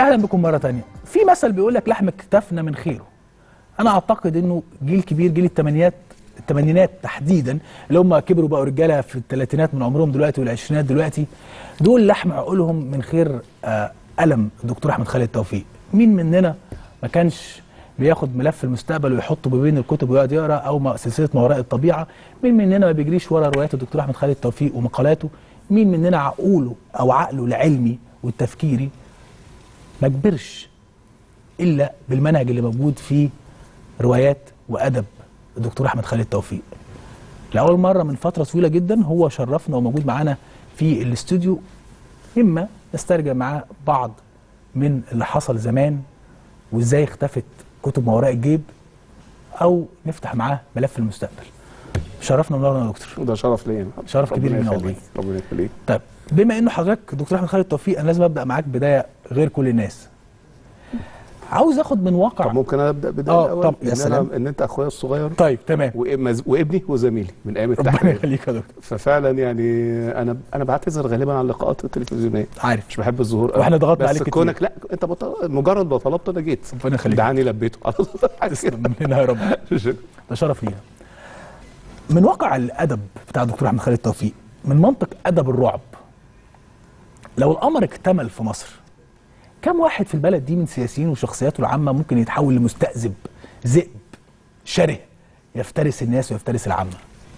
اهلا بكم مره تانية في مثل بيقول لك لحم كتافنا من خيره انا اعتقد انه جيل كبير جيل الثمانينات الثمانينات تحديدا اللي هم كبروا بقوا رجاله في الثلاثينات من عمرهم دلوقتي والعشرينات دلوقتي دول لحم عقولهم من خير آه، قلم الدكتور احمد خالد توفيق مين مننا ما كانش بياخد ملف المستقبل ويحطه ما بين الكتب ويقعد يقرا او ما- سلسله ما وراء الطبيعه مين مننا ما بيجريش ورا روايات الدكتور احمد خالد توفيق ومقالاته مين مننا عقوله او عقله العلمي والتفكيري ما كبرش الا بالمنهج اللي موجود في روايات وادب الدكتور احمد خالد توفيق لاول مره من فتره طويله جدا هو شرفنا وموجود معانا في الاستوديو اما نسترجع معاه بعض من اللي حصل زمان وازاي اختفت كتب ما وراء الجيب او نفتح معاه ملف المستقبل شرفنا ونورنا يا دكتور ده شرف ليا شرف كبير ربنا لينا يخليك والله. ربنا يخليك طيب بما انه حضرتك دكتور احمد خالد توفيق انا لازم ابدا معاك بدايه غير كل الناس عاوز اخد من واقع طب ممكن انا ابدا بدايه آه، الاول طب، يا إن سلام. أنا ان انت اخويا الصغير طيب تمام وإم- وابني وزميلي من ايام ربنا التحرير يخليك يا دكتور ففعلا يعني انا انا بعتذر غالبا عن اللقاءات التلفزيونيه عارف مش بحب الظهور قوي. وإحنا ضغطنا بس عليك كتير. كونك لا انت بط... مجرد ما طلبت انا جيت ربنا يخليك دعاني لبيته على طول. تسلم مننا يا رب ده شرف لينا من واقع الادب بتاع الدكتور احمد خالد توفيق من منطق ادب الرعب لو الامر اكتمل في مصر كم واحد في البلد دي من سياسيين وشخصياته العامه ممكن يتحول لمستأذب ذئب شره يفترس الناس ويفترس العامه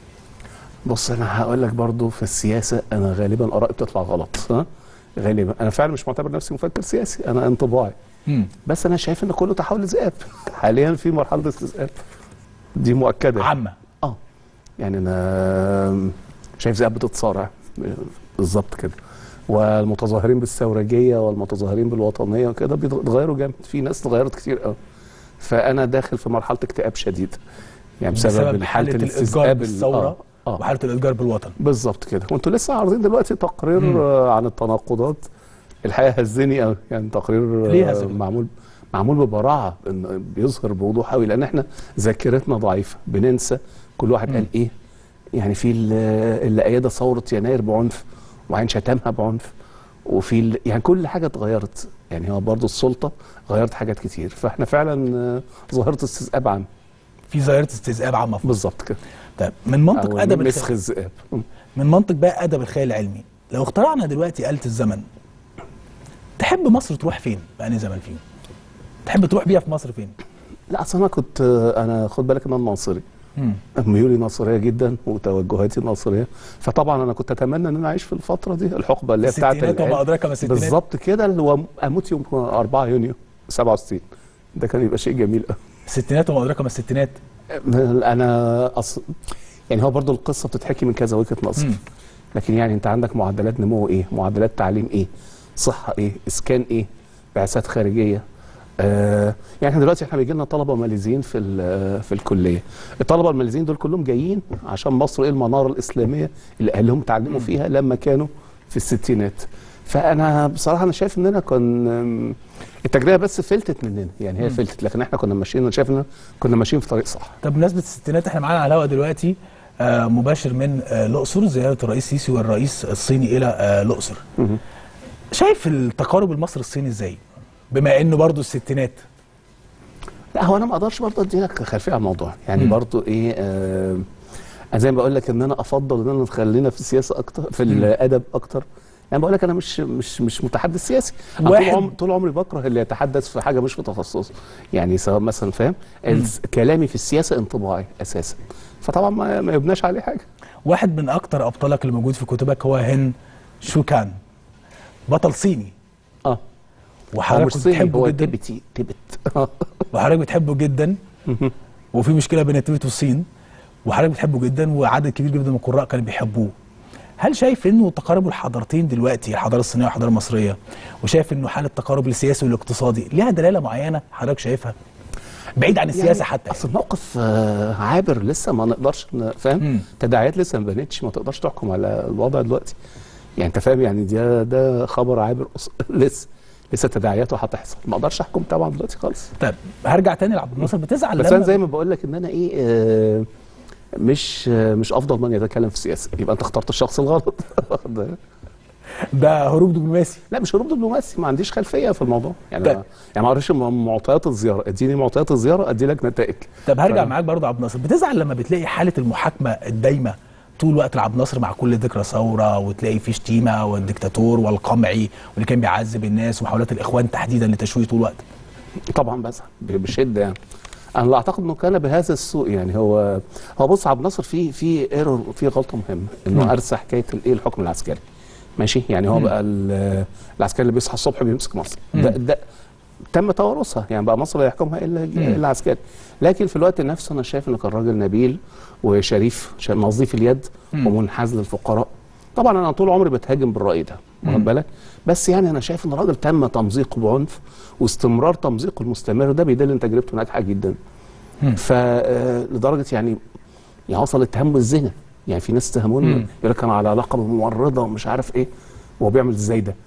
بص انا هقول لك برضو في السياسه انا غالبا ارائي بتطلع غلط ها غالبا انا فعلا مش معتبر نفسي مفكر سياسي انا انطباعي مم. بس انا شايف ان كله تحول لذئاب حاليا في مرحله استذئاب دي مؤكده عامه اه يعني انا شايف ذئاب بتتصارع بالظبط كده والمتظاهرين بالثورجيه والمتظاهرين بالوطنيه وكده بيتغيروا جامد في ناس اتغيرت كتير قوي فانا داخل في مرحله اكتئاب شديد يعني بسبب, بسبب حاله الاتجار الاستذئاب ال- بالثوره آه. آه. وحاله الاتجار بالوطن بالظبط كده وانتوا لسه عارضين دلوقتي تقرير مم. آه، عن التناقضات الحقيقه هزني قوي يعني تقرير ليه آه، هزك؟ معمول معمول ببراعه إن بيظهر بوضوح قوي لان احنا ذاكرتنا ضعيفه بننسى كل واحد مم. قال ايه يعني في ال- اللي ايد ثوره يناير بعنف وبعدين شتمها بعنف وفي ال- يعني كل حاجه اتغيرت يعني هو برضه السلطه غيرت حاجات كتير فاحنا فعلا آه، ظاهره استذئاب عام في ظاهره استذئاب عامه في مصر. بالظبط كده طيب من منطق او ادب مسخ الخيال الذئاب من منطق بقى ادب الخيال العلمي لو اخترعنا دلوقتي آلة الزمن تحب مصر تروح فين بأنهي زمن فين تحب تروح بيها في مصر فين لا اصل انا كنت انا خد بالك ان انا ناصري مم. ميولي ناصريه جدا وتوجهاتي ناصريه فطبعا انا كنت اتمنى ان انا اعيش في الفتره دي الحقبه اللي هي بتاعت الستينات وما العلم. ادراك ما الستينات بالظبط كده اللي هو اموت يوم 4 يونيو 67 ده كان يبقى شيء جميل قوي الستينات وما ادراك ما الستينات انا أص... يعني هو برضو القصه بتتحكي من كذا وجهه نظر مم. لكن يعني انت عندك معدلات نمو ايه معدلات تعليم ايه صحه ايه اسكان ايه بعثات خارجيه آه يعني احنا دلوقتي احنا بيجي لنا طلبه ماليزيين في ال- في الكليه الطلبه الماليزيين دول كلهم جايين عشان مصر ايه المناره الاسلاميه اللي اهلهم اتعلموا فيها لما كانوا في الستينات فانا بصراحه انا شايف اننا كنا التجربه بس فلتت مننا يعني هي فلتت لكن احنا كنا ماشيين انا شايف ان كنا ماشيين في طريق صح طب بمناسبه الستينات احنا معانا على الهواء دلوقتي آه مباشر من آه الاقصر زياره الرئيس السيسي والرئيس الصيني الى آه الاقصر مهم. شايف التقارب المصري الصيني ازاي بما انه برضو الستينات لا هو انا ما اقدرش برضه ادي لك خلفيه عن الموضوع يعني مم. برضه ايه آه انا زي ما بقول لك ان انا افضل ان انا نخلينا في السياسه اكتر في الادب اكتر يعني بقول لك انا مش مش مش متحدث سياسي أنا طول, واحد- عم طول عمري بكره اللي يتحدث في حاجه مش في تخصصه يعني سواء مثلا فاهم الس- كلامي في السياسه انطباعي اساسا فطبعا ما, ما يبناش عليه حاجه واحد من اكتر ابطالك اللي موجود في كتبك هو هن شوكان بطل صيني اه هو وحضرتك مش كنت صيني بتحبه هو جدا تبتي تبت وحضرتك بتحبه جدا وفي مشكله بين تبت والصين وحضرتك بتحبه جدا وعدد كبير جدا من القراء كانوا بيحبوه هل شايف انه تقارب الحضارتين دلوقتي الحضاره الصينيه والحضاره المصريه وشايف انه حاله التقارب السياسي والاقتصادي ليها دلاله معينه حضرتك شايفها بعيد عن السياسه يعني حتى اصل الموقف آه، عابر لسه ما نقدرش ن- فاهم مم. تداعيات لسه ما بنتش ما تقدرش تحكم على الوضع دلوقتي يعني انت فاهم يعني ده ده خبر عابر أص- لسه لسه تداعياته هتحصل ما اقدرش احكم طبعا دلوقتي خالص طيب هرجع تاني لعبد الناصر بتزعل بس لما انا زي ما بقول لك ان انا ايه آه، مش آه، مش افضل من يتكلم في السياسه يبقى انت اخترت الشخص الغلط ده هروب دبلوماسي لا مش هروب دبلوماسي ما عنديش خلفيه في الموضوع يعني طيب. ما يعني ما قريش م- معطيات الزياره اديني معطيات الزياره ادي لك نتائج طب هرجع ف- معاك برضه عبد الناصر بتزعل لما بتلاقي حاله المحاكمه الدايمه طول وقت لعبد الناصر مع كل ذكرى ثوره وتلاقي في شتيمه والدكتاتور والقمعي واللي كان بيعذب الناس ومحاولات الاخوان تحديدا لتشويه طول الوقت طبعا بزعل ب- بشده يعني انا لا اعتقد انه كان بهذا السوء يعني هو هو بص عبد الناصر في في ايرور في غلطه مهمه انه مم. ارسى حكايه الايه الحكم العسكري ماشي يعني هو مم. بقى ال- العسكري اللي بيصحى الصبح بيمسك مصر مم. ده ده تم توارثها يعني بقى مصر لا يحكمها الا مم. الا عسكري لكن في الوقت نفسه انا شايف انه كان راجل نبيل وشريف ش- نظيف اليد مم. ومنحاز للفقراء طبعا انا طول عمري بتهاجم بالراي ده مم. واخد بالك بس يعني انا شايف ان الراجل تم تمزيقه بعنف واستمرار تمزيقه المستمر ده بيدل ان تجربته ناجحه جدا مم. فلدرجه يعني يعني وصل اتهام بالزنا يعني في ناس اتهموني مم. يقول لك كان على علاقه بممرضه ومش عارف ايه وهو بيعمل ازاي ده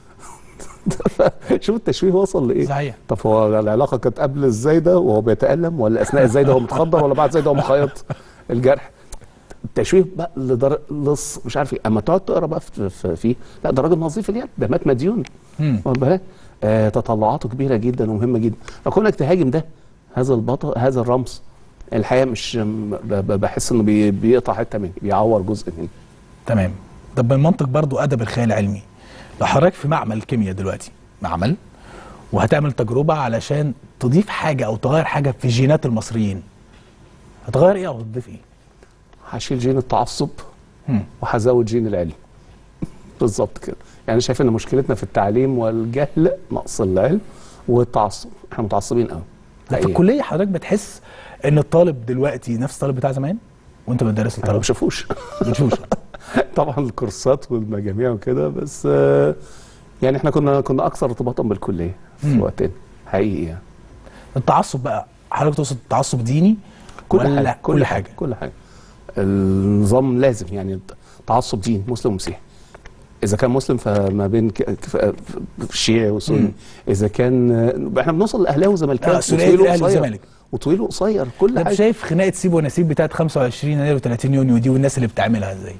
شوف التشويه وصل لايه صحيح طب هو العلاقه كانت قبل ازاي ده وهو بيتالم ولا اثناء ازاي ده هو متخدر ولا بعد ازاي ده هو مخيط الجرح التشويه بقى لدر... لص مش عارف ايه اما تقعد تقرا بقى في, في فيه لا ده راجل نظيف اليد ده مات مديون مم. واخد بالك؟ آه تطلعاته كبيره جدا ومهمه جدا فكونك تهاجم ده هذا البطل هذا الرمز الحقيقه مش ب- ب- بحس انه بي... بيقطع حته مني بيعور جزء مني تمام طب من منطق برضو ادب الخيال العلمي لو حضرتك في معمل كيمياء دلوقتي معمل وهتعمل تجربه علشان تضيف حاجه او تغير حاجه في جينات المصريين هتغير ايه او هتضيف ايه؟ هشيل جين التعصب مم. وهزود جين العلم بالظبط كده يعني شايف ان مشكلتنا في التعليم والجهل نقص العلم والتعصب احنا متعصبين قوي لا، في الكليه حضرتك بتحس ان الطالب دلوقتي نفس الطالب بتاع زمان وانت بتدرس احنا ما الطلبه بنشوفوش بتشوفش طبعا الكورسات والمجاميع وكده بس آه، يعني احنا كنا كنا اكثر ارتباطا بالكليه في مم. وقتنا حقيقي يعني التعصب بقى حضرتك تقصد تعصب ديني ولا كل حاجه كل حاجه النظام لازم يعني تعصب دين مسلم ومسيحي اذا كان مسلم فما بين ك- ك- ف- شيعي وسني مم. اذا كان آه، احنا بنوصل لاهلاوي وزملكاوي آه، ثنائيه وطويل الاهلي وقصير. والزمالك وطويل وقصير كل طب حاجه شايف خناقه سيب ونسيب بتاعت 25 يناير و30 يونيو دي والناس اللي بتعملها ازاي؟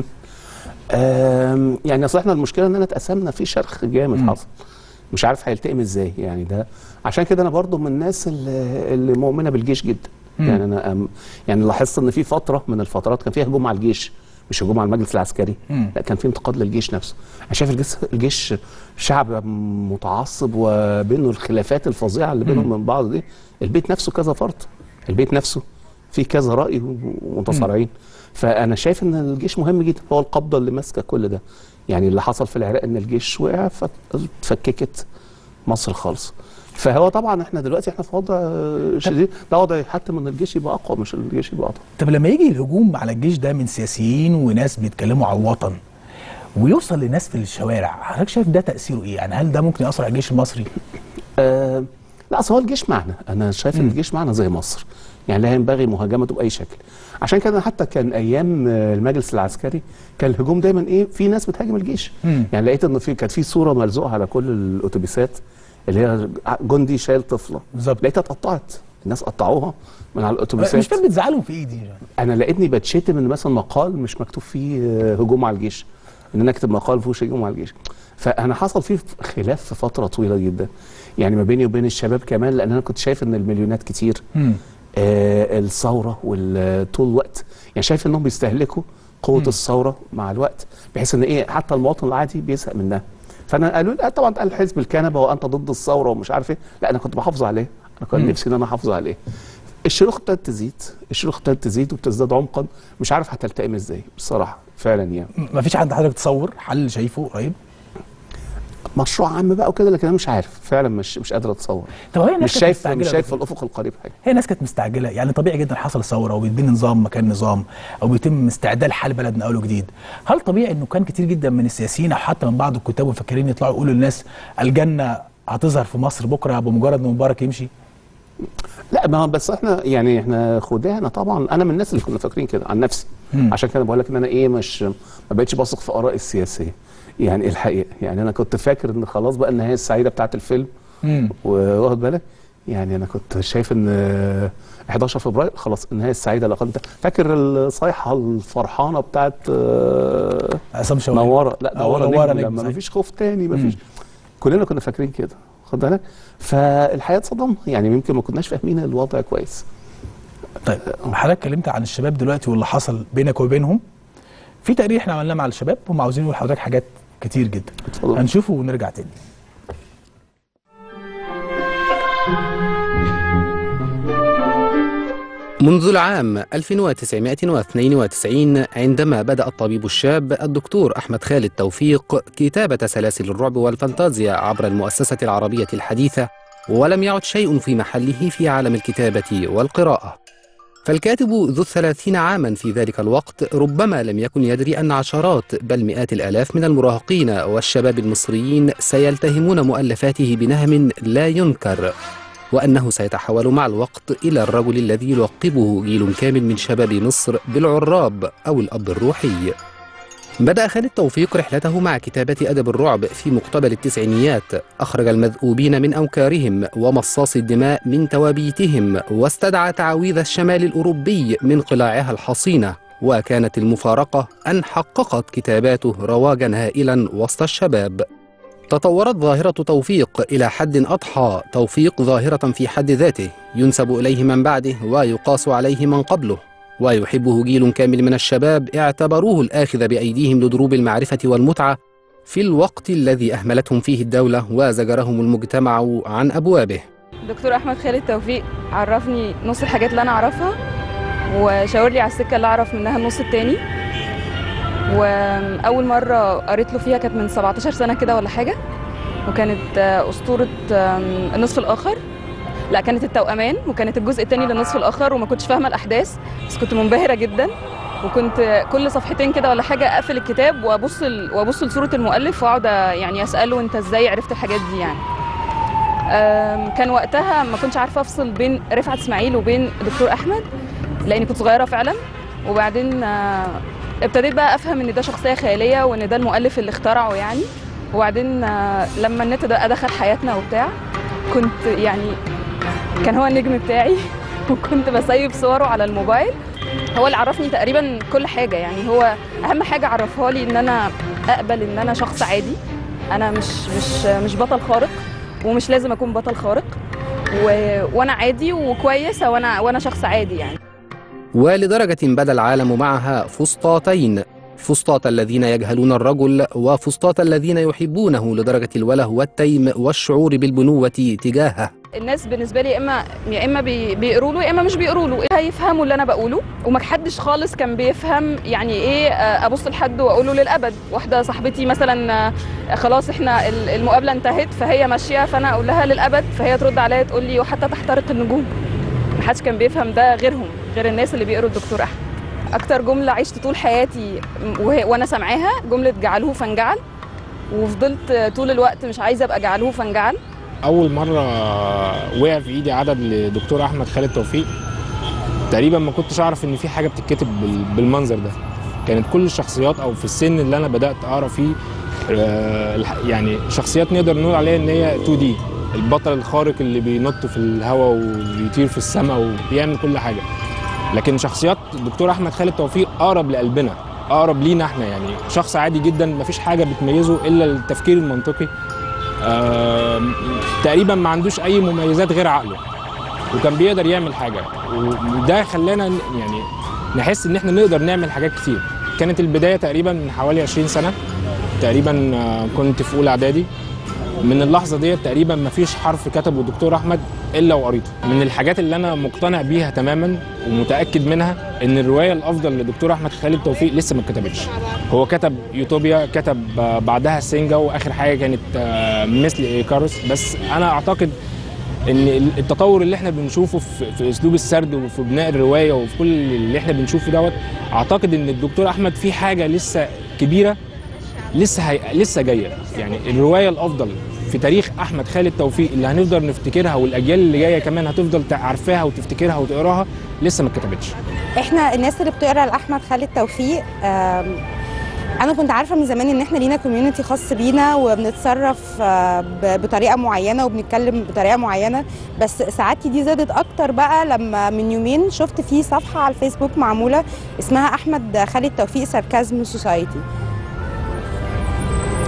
آم، يعني اصل احنا المشكله اننا اتقسمنا في شرخ جامد مم. حصل مش عارف هيلتئم ازاي يعني ده عشان كده انا برضو من الناس اللي, اللي مؤمنه بالجيش جدا مم. يعني انا أم يعني لاحظت ان في فتره من الفترات كان فيها هجوم على الجيش مش هجوم على المجلس العسكري مم. لا كان في انتقاد للجيش نفسه انا شايف الجيش, الجيش شعب متعصب وبينه الخلافات الفظيعه اللي بينهم مم. من بعض دي البيت نفسه كذا فرد البيت نفسه فيه كذا راي ومتصارعين فانا شايف ان الجيش مهم جدا هو القبضه اللي ماسكه كل ده يعني اللي حصل في العراق ان الجيش وقع فاتفككت مصر خالص فهو طبعا احنا دلوقتي احنا في وضع شديد ده وضع حتى من الجيش يبقى اقوى مش الجيش يبقى اضعف طب لما يجي الهجوم على الجيش ده من سياسيين وناس بيتكلموا على الوطن ويوصل لناس في الشوارع حضرتك شايف ده تاثيره ايه يعني هل ده ممكن ياثر على الجيش المصري آه لا اصل هو الجيش معنا انا شايف ان مم. الجيش معنا زي مصر يعني لا ينبغي مهاجمته باي شكل عشان كده حتى كان ايام آه، المجلس العسكري كان الهجوم دايما ايه في ناس بتهاجم الجيش مم. يعني لقيت ان في كانت في صوره ملزوقه على كل الاتوبيسات اللي هي جندي شايل طفله بالظبط لقيتها اتقطعت الناس قطعوها من على مش الاتوبيسات فاهم بتزعلهم في ايه دي يعني. انا لقيتني بتشتم ان مثلا مقال مش مكتوب فيه آه، هجوم على الجيش ان انا اكتب مقال فيهوش هجوم على الجيش فانا حصل فيه خلاف في فتره طويله جدا يعني ما بيني وبين الشباب كمان لان انا كنت شايف ان المليونات كتير مم. آه الثوره وطول الوقت يعني شايف انهم بيستهلكوا قوه مم. الثوره مع الوقت بحيث ان ايه حتى المواطن العادي بيزهق منها فانا قالوا لي آه طبعا قال حزب الكنبه وانت ضد الثوره ومش عارف ايه لا انا كنت بحافظ عليه انا كان مم. نفسي ان انا احافظ عليه الشروخ ابتدت تزيد الشروخ ابتدت تزيد وبتزداد عمقا مش عارف هتلتئم ازاي بصراحه فعلا يعني ما فيش عند حضرتك تصور حل شايفه قريب مشروع عام بقى وكده لكن انا مش عارف فعلا مش مش قادر اتصور طب هي مش ناس كانت شايف مستعجلة مش شايف في ده. الافق القريب حاجه هي ناس كانت مستعجله يعني طبيعي جدا حصل ثوره وبيتبني نظام مكان نظام او بيتم استعداد حال بلد من اول وجديد هل طبيعي انه كان كتير جدا من السياسيين او حتى من بعض الكتاب والمفكرين يطلعوا يقولوا للناس الجنه هتظهر في مصر بكره بمجرد ما مبارك يمشي لا ما هو بس احنا يعني احنا خدعنا طبعا انا من الناس اللي كنا فاكرين كده عن نفسي مم. عشان كده بقول لك ان انا ايه مش ما بقتش بثق في ارائي السياسيه يعني الحقيقه يعني انا كنت فاكر ان خلاص بقى النهايه السعيده بتاعت الفيلم امم واخد بالك يعني انا كنت شايف ان آه، 11 فبراير خلاص النهايه السعيده لقد انتهت. فاكر الصيحه الفرحانه بتاعت آه، عصام شوقي نوره لا آه، نوره نورة نجم نجم، لما صحيح. مفيش خوف تاني مفيش كلنا كنا فاكرين كده خد بالك فالحياه اتصدمنا يعني يمكن ما كناش فاهمين الوضع كويس طيب حضرتك اتكلمت عن الشباب دلوقتي واللي حصل بينك وبينهم في تقرير احنا عملناه مع الشباب هم عاوزين يقولوا لحضرتك حاجات كتير جدا اتفضل. هنشوفه ونرجع تاني منذ العام 1992 عندما بدأ الطبيب الشاب الدكتور أحمد خالد توفيق كتابة سلاسل الرعب والفانتازيا عبر المؤسسة العربية الحديثة ولم يعد شيء في محله في عالم الكتابة والقراءة فالكاتب ذو الثلاثين عاما في ذلك الوقت ربما لم يكن يدري أن عشرات بل مئات الآلاف من المراهقين والشباب المصريين سيلتهمون مؤلفاته بنهم لا ينكر وأنه سيتحول مع الوقت إلى الرجل الذي يلقبه جيل كامل من شباب مصر بالعراب أو الأب الروحي بدأ خالد توفيق رحلته مع كتابة أدب الرعب في مقتبل التسعينيات أخرج المذؤوبين من أوكارهم ومصاص الدماء من توابيتهم واستدعى تعاويذ الشمال الأوروبي من قلاعها الحصينة وكانت المفارقة أن حققت كتاباته رواجا هائلا وسط الشباب تطورت ظاهرة توفيق إلى حد أضحى توفيق ظاهرة في حد ذاته ينسب إليه من بعده ويقاس عليه من قبله ويحبه جيل كامل من الشباب اعتبروه الآخذ بأيديهم لدروب المعرفة والمتعة في الوقت الذي أهملتهم فيه الدولة وزجرهم المجتمع عن أبوابه دكتور احمد خالد توفيق عرفني نص الحاجات اللي انا اعرفها وشاور لي على السكه اللي اعرف منها النص التاني واول مره قريت له فيها كانت من 17 سنه كده ولا حاجه وكانت آه، اسطوره آم، النصف الاخر لا كانت التوأمان وكانت الجزء التاني للنصف الاخر وما كنتش فاهمه الاحداث بس كنت منبهره جدا وكنت كل صفحتين كده ولا حاجه اقفل الكتاب وابص ال- وابص لصوره المؤلف واقعد يعني اساله انت ازاي عرفت الحاجات دي يعني أم، كان وقتها ما كنتش عارفه افصل بين رفعت اسماعيل وبين دكتور احمد لاني كنت صغيره فعلا وبعدين آه، ابتديت بقى افهم ان ده شخصيه خياليه وان ده المؤلف اللي اخترعه يعني وبعدين آه، لما النت ده دخل حياتنا وبتاع كنت يعني كان هو النجم بتاعي وكنت بسيب صوره على الموبايل هو اللي عرفني تقريبا كل حاجه يعني هو اهم حاجه عرفها لي ان انا اقبل ان انا شخص عادي انا مش مش مش بطل خارق ومش لازم اكون بطل خارق و... وانا عادي وكويسه وانا وانا شخص عادي يعني ولدرجة بدا العالم معها فسطاطين فسطاط الذين يجهلون الرجل وفسطاط الذين يحبونه لدرجة الوله والتيم والشعور بالبنوة تجاهه الناس بالنسبه لي يا اما يا اما بي... بيقروا له يا اما مش بيقروا له هيفهموا اللي انا بقوله وما حدش خالص كان بيفهم يعني ايه آه، ابص لحد واقول له للابد واحده صاحبتي مثلا آه، خلاص احنا ال- المقابله انتهت فهي ماشيه فانا اقول لها للابد فهي ترد عليا تقول لي وحتى تحترق النجوم ما حدش كان بيفهم ده غيرهم غير الناس اللي بيقروا الدكتور احمد اكتر جمله عشت طول حياتي وهي- وانا سامعاها جمله جعله فانجعل وفضلت طول الوقت مش عايزه ابقى جعله فانجعل اول مره وقع في ايدي عدد لدكتور احمد خالد توفيق تقريبا ما كنتش اعرف ان في حاجه بتتكتب بال- بالمنظر ده كانت كل الشخصيات او في السن اللي انا بدات اقرا فيه آه، الح- يعني شخصيات نقدر نقول عليها ان هي 2 دي البطل الخارق اللي بينط في الهواء وبيطير في السماء وبيعمل كل حاجه لكن شخصيات الدكتور احمد خالد توفيق اقرب لقلبنا اقرب لينا احنا يعني شخص عادي جدا مفيش حاجه بتميزه الا التفكير المنطقي آم، تقريبا ما عندوش اي مميزات غير عقله وكان بيقدر يعمل حاجه وده خلانا ن- يعني نحس ان احنا نقدر نعمل حاجات كتير كانت البدايه تقريبا من حوالي 20 سنه تقريبا آه، كنت في اولى اعدادي من اللحظه ديت تقريبا ما فيش حرف كتبه الدكتور احمد الا وقريته من الحاجات اللي انا مقتنع بيها تماما ومتاكد منها ان الروايه الافضل لدكتور احمد خالد توفيق لسه ما اتكتبتش هو كتب يوتوبيا كتب آه، بعدها سينجا واخر حاجه كانت آه، مثل ايكاروس بس انا اعتقد ان التطور اللي احنا بنشوفه في, في اسلوب السرد وفي بناء الروايه وفي كل اللي احنا بنشوفه دوت اعتقد ان الدكتور احمد في حاجه لسه كبيره لسه هي... لسه جايه يعني الروايه الافضل في تاريخ احمد خالد توفيق اللي هنقدر نفتكرها والاجيال اللي جايه كمان هتفضل عارفاها وتفتكرها وتقراها لسه ما اتكتبتش احنا الناس اللي بتقرا لاحمد خالد توفيق آم، انا كنت عارفه من زمان ان احنا لينا كوميونتي خاص بينا وبنتصرف آه، ب- بطريقه معينه وبنتكلم بطريقه معينه بس سعادتي دي زادت اكتر بقى لما من يومين شفت في صفحه على الفيسبوك معموله اسمها احمد خالد توفيق ساركازم سوسايتي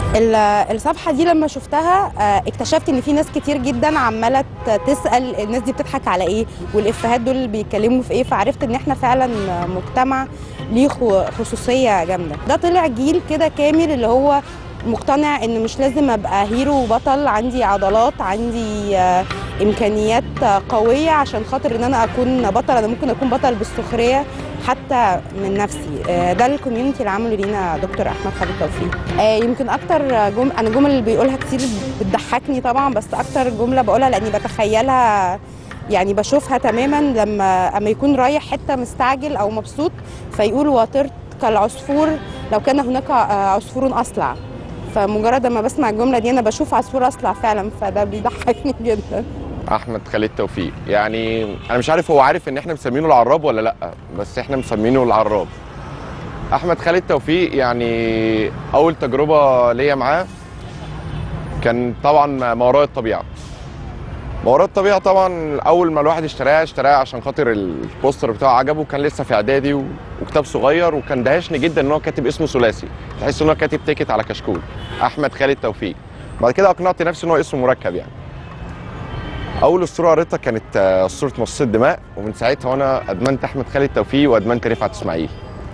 ال- الصفحه دي لما شفتها آه، اكتشفت ان في ناس كتير جدا عماله ت- تسال الناس دي بتضحك على ايه والافيهات دول بيتكلموا في ايه فعرفت ان احنا فعلا مجتمع ليه خو- خصوصيه جامده ده طلع جيل كده كامل اللي هو مقتنع ان مش لازم ابقى هيرو وبطل عندي عضلات عندي آه، امكانيات آه، قويه عشان خاطر ان انا اكون بطل انا ممكن اكون بطل بالسخريه حتى من نفسي آه، ده الكوميونتي اللي عمله لينا دكتور احمد خالد توفيق آه، يمكن اكتر جم... انا جمل اللي بيقولها كتير بتضحكني طبعا بس اكتر جمله بقولها لاني بتخيلها يعني بشوفها تماما لما اما يكون رايح حته مستعجل او مبسوط فيقول وطرت كالعصفور لو كان هناك آه، عصفور اصلع فمجرد ما بسمع الجمله دي انا بشوف عصفور اصلع فعلا فده بيضحكني جدا احمد خالد توفيق يعني انا مش عارف هو عارف ان احنا مسمينه العراب ولا لا بس احنا مسمينه العراب احمد خالد توفيق يعني اول تجربه ليا معاه كان طبعا ما وراء الطبيعه ما وراء الطبيعه طبعا اول ما الواحد اشتراها اشتراها عشان خاطر البوستر بتاعه عجبه كان لسه في اعدادي و- وكتاب صغير وكان دهشني جدا ان هو كاتب اسمه ثلاثي تحس ان هو كاتب تيكت على كشكول احمد خالد توفيق بعد كده اقنعت نفسي ان هو اسمه مركب يعني اول اسطوره قريتها كانت آه، اسطوره مصاص الدماء ومن ساعتها وانا ادمنت احمد خالد توفيق وادمنت رفعت اسماعيل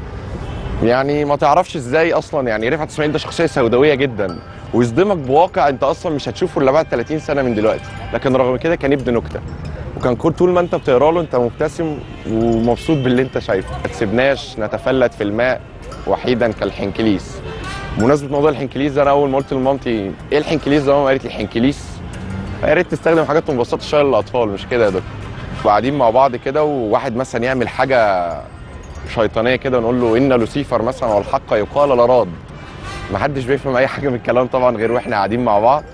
يعني ما تعرفش ازاي اصلا يعني رفعت اسماعيل ده شخصيه سوداويه جدا ويصدمك بواقع انت اصلا مش هتشوفه الا بعد 30 سنه من دلوقتي لكن رغم كده كان ابن نكته وكان كل طول ما انت بتقرا له انت مبتسم ومبسوط باللي انت شايفه ما تسيبناش نتفلت في الماء وحيدا كالحنكليس بمناسبه موضوع الحنكليس ده انا اول ما قلت لمامتي ايه الحنكليس ده ماما قالت لي حنكليس يا ريت تستخدم حاجات مبسطه شويه للاطفال مش كده يا دكتور قاعدين مع بعض كده وواحد مثلا يعمل حاجه شيطانيه كده ونقول له ان لوسيفر مثلا والحق يقال لراد ما حدش بيفهم اي حاجه من الكلام طبعا غير واحنا قاعدين مع بعض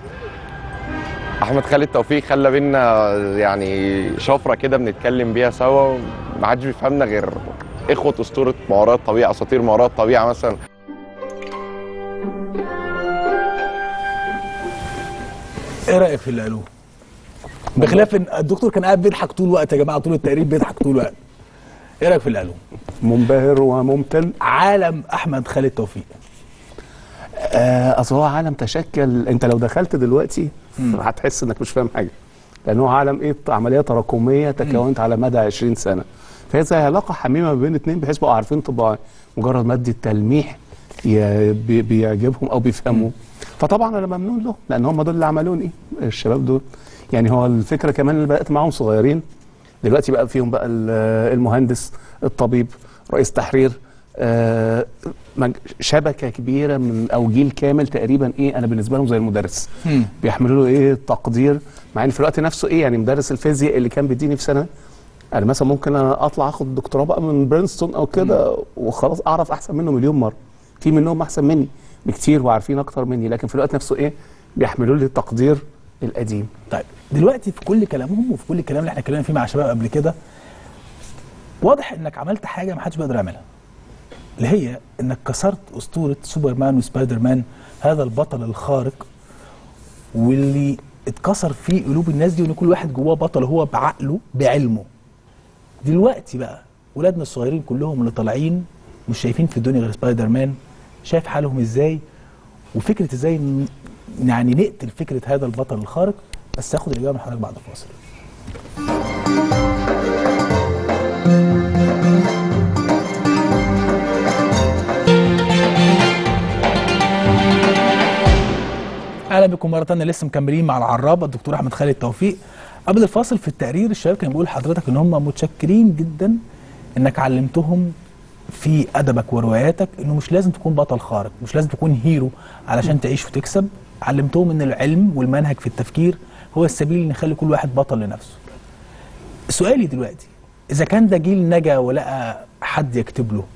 احمد خالد توفيق خلى بينا يعني شفره كده بنتكلم بيها سوا ما حدش بيفهمنا غير اخوه اسطوره ما وراء الطبيعه اساطير ما وراء الطبيعه مثلا ايه رايك في اللي قالوه؟ بخلاف ان الدكتور كان قاعد بيضحك طول الوقت يا جماعه طول التقرير بيضحك طول الوقت ايه رايك في اللي قالوه؟ منبهر وممتن عالم احمد خالد توفيق آه، اصل هو عالم تشكل انت لو دخلت دلوقتي هتحس انك مش فاهم حاجه لان هو عالم ايه عمليه تراكميه تكونت على مدى 20 سنه فهي زي علاقه حميمه ما بين اتنين بحيث بقوا عارفين طباع مجرد ماده تلميح ي- بي- بيعجبهم او بيفهموه فطبعا انا ممنون له لان هم دول اللي عملوني الشباب دول يعني هو الفكره كمان اللي بدات معاهم صغيرين دلوقتي بقى فيهم بقى ال- المهندس الطبيب رئيس تحرير آه، مج- شبكه كبيره من او جيل كامل تقريبا ايه انا بالنسبه لهم زي المدرس مم. بيحملوا له ايه تقدير مع ان في الوقت نفسه ايه يعني مدرس الفيزياء اللي كان بيديني في سنه انا مثلا ممكن اطلع اخد دكتوراه بقى من برينستون او كده وخلاص اعرف احسن منه مليون مره في منهم احسن مني بكتير وعارفين اكتر مني لكن في الوقت نفسه ايه بيحملوا لي التقدير القديم طيب دلوقتي في كل كلامهم وفي كل الكلام اللي احنا اتكلمنا فيه مع شباب قبل كده واضح انك عملت حاجه ما حدش بيقدر يعملها اللي هي انك كسرت اسطوره سوبرمان وسبايدر مان هذا البطل الخارق واللي اتكسر في قلوب الناس دي وان كل واحد جواه بطل هو بعقله بعلمه دلوقتي بقى ولادنا الصغيرين كلهم اللي طالعين مش شايفين في الدنيا غير سبايدر مان شايف حالهم ازاي وفكره ازاي ن- يعني نقتل فكره هذا البطل الخارق بس هاخد الاجابه من حضرتك بعد الفاصل اهلا بكم مره ثانيه لسه مكملين مع العراب الدكتور احمد خالد توفيق قبل الفاصل في التقرير الشباب كان بيقول لحضرتك ان هم متشكرين جدا انك علمتهم في ادبك ورواياتك انه مش لازم تكون بطل خارق مش لازم تكون هيرو علشان تعيش وتكسب علمتهم ان العلم والمنهج في التفكير هو السبيل اللي يخلي كل واحد بطل لنفسه سؤالي دلوقتي اذا كان ده جيل نجا ولقى حد يكتب له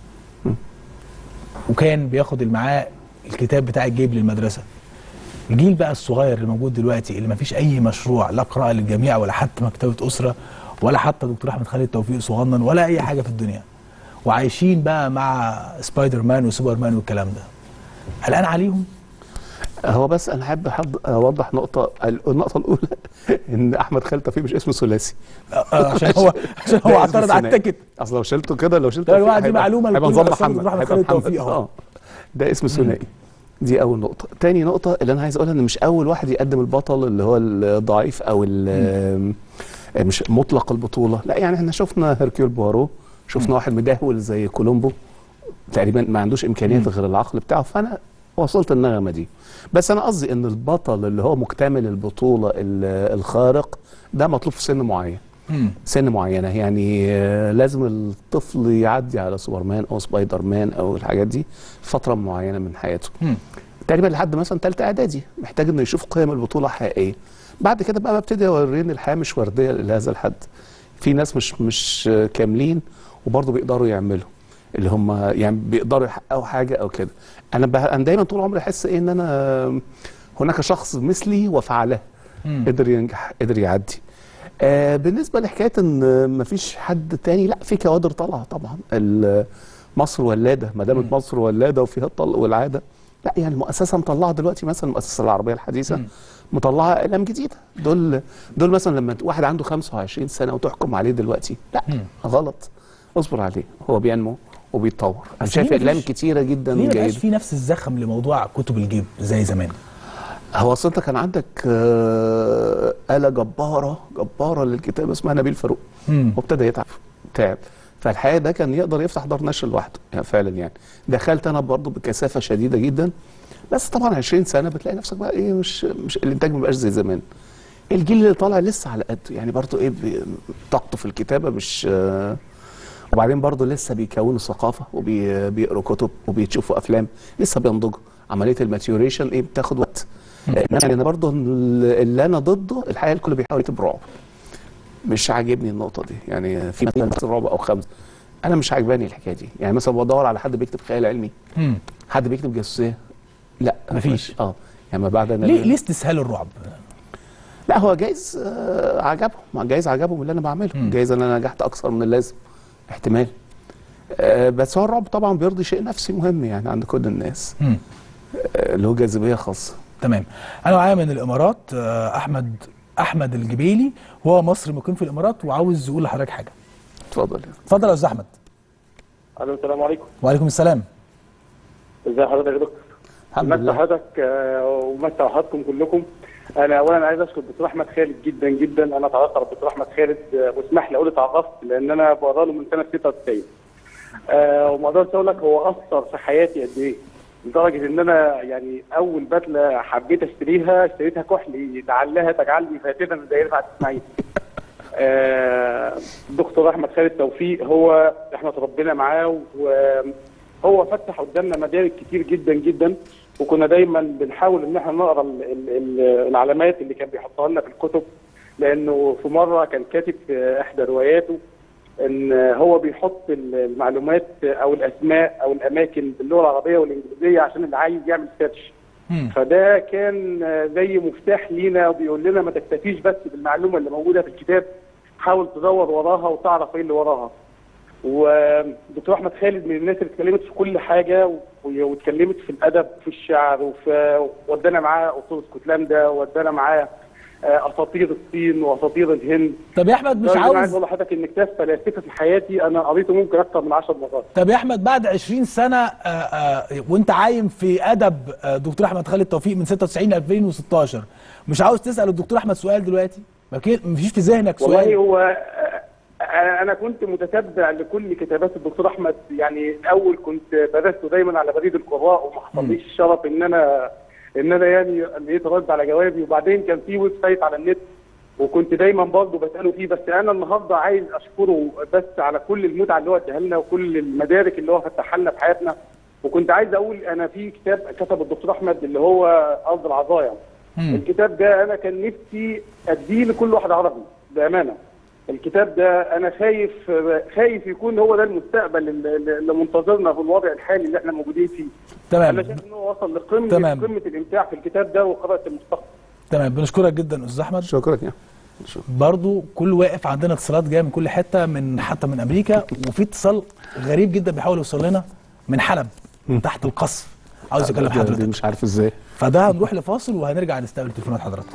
وكان بياخد معاه الكتاب بتاع الجيب للمدرسه الجيل بقى الصغير اللي موجود دلوقتي اللي ما فيش اي مشروع لا قراءه للجميع ولا حتى مكتبه اسره ولا حتى دكتور احمد خالد توفيق صغنن ولا اي حاجه في الدنيا وعايشين بقى مع سبايدر مان وسوبر مان والكلام ده قلقان عليهم هو بس انا احب حد اوضح نقطه النقطه الاولى ان احمد خالد توفيق مش اسمه ثلاثي آه، آه، عشان هو عشان هو ده اسم اعترض على ثنائي. التيكت اصل لو شلته كده لو شلته طيب يا جماعة توفيق دي هيبقى- معلومة هيبقى لكل نظام أستاذ محمد أحمد هيبقى خالد محمد. توفيق أهو. اه ده اسم ثنائي دي اول نقطه تاني نقطه اللي انا عايز اقولها ان مش اول واحد يقدم البطل اللي هو الضعيف او ال- مش مطلق البطوله لا يعني احنا شفنا هيركيول بوارو شفنا واحد مدهول زي كولومبو تقريبا ما عندوش امكانيات غير العقل بتاعه فانا وصلت النغمه دي بس انا قصدي ان البطل اللي هو مكتمل البطوله ال- الخارق ده مطلوب في سن معين مم. سن معينه يعني آه، لازم الطفل يعدي على سوبرمان او سبايدر مان او الحاجات دي فتره معينه من حياته مم. تقريبا لحد مثلا ثالثه اعدادي محتاج انه يشوف قيم البطوله حقيقيه بعد كده بقى ببتدي اوريني الحياه مش ورديه لهذا الحد في ناس مش مش آه، كاملين وبرضه بيقدروا يعملوا اللي هم يعني بيقدروا يحققوا حاجه او كده انا بقى انا دايما طول عمري احس ايه ان انا آه، هناك شخص مثلي وفعله مم. قدر ينجح قدر يعدي آه بالنسبه لحكايه ان مفيش حد تاني لا في كوادر طالعه طبعا ال- مصر ولاده ما دامت مصر ولاده وفيها الطلق والعاده لا يعني المؤسسه مطلعه دلوقتي مثلا المؤسسه العربيه الحديثه مم. مطلعه اقلام جديده دول دول مثلا لما واحد عنده 25 سنه وتحكم عليه دلوقتي لا مم. غلط اصبر عليه هو بينمو وبيتطور انا بس شايف ليه اقلام مفيش- كتيره جدا ليه ما بقاش جيده في نفس الزخم لموضوع كتب الجيب زي زمان هو اصل انت كان عندك آه، آلة جبارة جبارة للكتابة اسمها نبيل فاروق مم. وابتدى يتعب تعب فالحقيقة ده كان يقدر يفتح دار نشر لوحده يعني فعلا يعني دخلت انا برضه بكثافة شديدة جدا بس طبعا 20 سنة بتلاقي نفسك بقى ايه مش مش الانتاج ما بقاش زي زمان الجيل اللي طالع لسه على قده يعني برضه ايه بي- طاقته في الكتابة مش آه، وبعدين برضه لسه بيكونوا ثقافة وبيقروا كتب وبيشوفوا افلام لسه بينضجوا عملية الماتيوريشن ايه بتاخد وقت آه، يعني انا برضه اللي انا ضده الحقيقه الكل بيحاول يكتب رعب مش عاجبني النقطه دي يعني في مثلا بس رعب او خمس انا مش عاجباني الحكايه دي يعني مثلا بدور على حد بيكتب خيال علمي مم. حد بيكتب جاسوسيه لا مفيش. اه يعني ما بعد انا ليه ليه استسهال الرعب لا هو جايز آه عجبهم جايز عجبهم اللي انا بعمله مم. جايز ان انا نجحت اكثر من اللازم احتمال آه بس هو الرعب طبعا بيرضي شيء نفسي مهم يعني عند كل الناس مم. آه له جاذبيه خاصه تمام انا معايا من الامارات آه، احمد احمد الجبيلي هو مصري مقيم في الامارات وعاوز يقول لحضرتك حاجه اتفضل اتفضل يا استاذ احمد الو السلام عليكم وعليكم السلام ازي حضرتك يا دكتور الحمد مسا لله حضرتك آه، ومسا حضراتكم كلكم انا اولا عايز اشكر الدكتور احمد خالد جدا جدا انا اتعرفت على الدكتور احمد خالد آه، واسمح لي اقول اتعرفت لان انا بقرا له من سنه 96 آه، وما اقدرش اقول لك هو اثر في حياتي قد ايه لدرجه ان انا يعني اول بدله حبيت اشتريها اشتريتها كحلي لعلها تجعلني فاتنا من دائره عبد اسماعيل آه، الدكتور احمد خالد توفيق هو احنا تربينا معاه وهو فتح قدامنا مدارك كتير جدا جدا وكنا دايما بنحاول ان احنا نقرا ال- ال- ال- العلامات اللي كان بيحطها لنا في الكتب لانه في مره كان كاتب في احدى رواياته ان هو بيحط ال- المعلومات او الاسماء او الاماكن باللغه العربيه والانجليزيه عشان اللي عايز يعمل سيرش مم. فده كان آه، زي مفتاح لينا وبيقول لنا ما تكتفيش بس بالمعلومه اللي موجوده في الكتاب حاول تدور وراها وتعرف ايه اللي وراها ودكتور احمد خالد من الناس اللي اتكلمت في كل حاجه و- واتكلمت في الادب وفي الشعر وفي ودانا معاه اسطوره اسكتلندا ودانا معاه آه، اساطير الصين واساطير الهند طب يا احمد مش لدرجة إن أنا عايز عاوز اقول لحضرتك ان كتاب فلاسفه في حياتي انا قريته ممكن اكثر من 10 مرات طب يا احمد بعد 20 سنه آه، آه، وانت عايم في ادب آه، دكتور احمد خالد توفيق من 96 ل 2016 مش عاوز تسال الدكتور احمد سؤال دلوقتي ما كي- مفيش في ذهنك والله سؤال هو آه، آه، انا كنت متتبع لكل كتابات الدكتور احمد يعني الاول كنت بدرسته دايما على بريد القراء وما حصليش الشرف ان انا ان انا يعني لقيت رد على جوابي وبعدين كان في ويب سايت على النت وكنت دايما برضه بساله فيه بس انا النهارده عايز اشكره بس على كل المتعه اللي هو اداها لنا وكل المدارك اللي هو فتحها لنا في حياتنا وكنت عايز اقول انا في كتاب كتبه الدكتور احمد اللي هو ارض العطايا مم. الكتاب ده انا كان نفسي اديه لكل واحد عربي بامانه الكتاب ده انا خايف خايف يكون هو ده المستقبل اللي اللي منتظرنا في الوضع الحالي اللي احنا موجودين فيه انا تمام شايف ان هو وصل لقمه تمام. قمه الامتاع في الكتاب ده وقراءه المستقبل تمام بنشكرك جدا استاذ احمد شكرا يا برضو كل واقف عندنا اتصالات جايه من كل حته من حتى من امريكا وفي اتصال غريب جدا بيحاول يوصل لنا من حلب تحت القصف عاوز يكلم دي حضرتك مش عارف ازاي فده هنروح لفاصل وهنرجع نستقبل تليفونات حضرتك